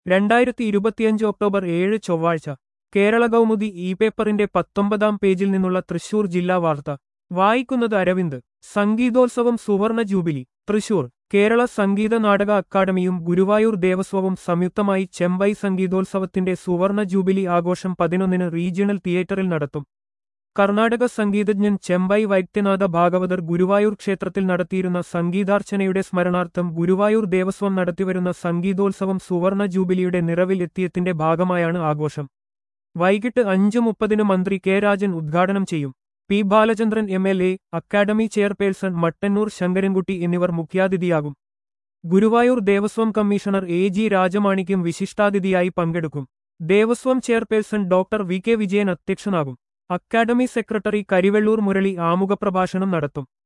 രണ്ടായിരത്തി ഇരുപത്തിയഞ്ച് ഒക്ടോബർ ഏഴ് ചൊവ്വാഴ്ച കേരള കൗമുദി ഇ പേപ്പറിന്റെ പത്തൊമ്പതാം പേജിൽ നിന്നുള്ള തൃശൂർ ജില്ലാ വാർത്ത വായിക്കുന്നത് അരവിന്ദ് സംഗീതോത്സവം സുവർണ ജൂബിലി തൃശൂർ കേരള സംഗീത നാടക അക്കാദമിയും ഗുരുവായൂർ ദേവസ്വവും സംയുക്തമായി ചെമ്പൈ സംഗീതോത്സവത്തിന്റെ സുവർണ ജൂബിലി ആഘോഷം പതിനൊന്നിന് റീജിയണൽ തിയേറ്ററിൽ നടത്തും കർണാടക സംഗീതജ്ഞൻ ചെമ്പൈ വൈദ്യനാഥ ഭാഗവതർ ഗുരുവായൂർ ക്ഷേത്രത്തിൽ നടത്തിയിരുന്ന സംഗീതാർച്ചനയുടെ സ്മരണാർത്ഥം ഗുരുവായൂർ ദേവസ്വം നടത്തിവരുന്ന സംഗീതോത്സവം സുവർണ ജൂബിലിയുടെ നിറവിൽ എത്തിയത്തിന്റെ ഭാഗമായാണ് ആഘോഷം വൈകിട്ട് അഞ്ച് മുപ്പതിന് മന്ത്രി കെ രാജൻ ഉദ്ഘാടനം ചെയ്യും P Balachandran M L A academy chairperson Mattannur Sankarankutty എന്നിവർ മുഖ്യാതിഥിയാകും Guruvayur Devaswom commissioner A G Rajamanickam വിശിഷ്ടാതിഥിയായി പങ്കെടുക്കും Devaswom chairperson doctor V K Vijayan അധ്യക്ഷനാകും അക്കാദമി സെക്രട്ടറി കരിവെള്ളൂർ മുരളി ആമുഖപ്രഭാഷണം നടത്തും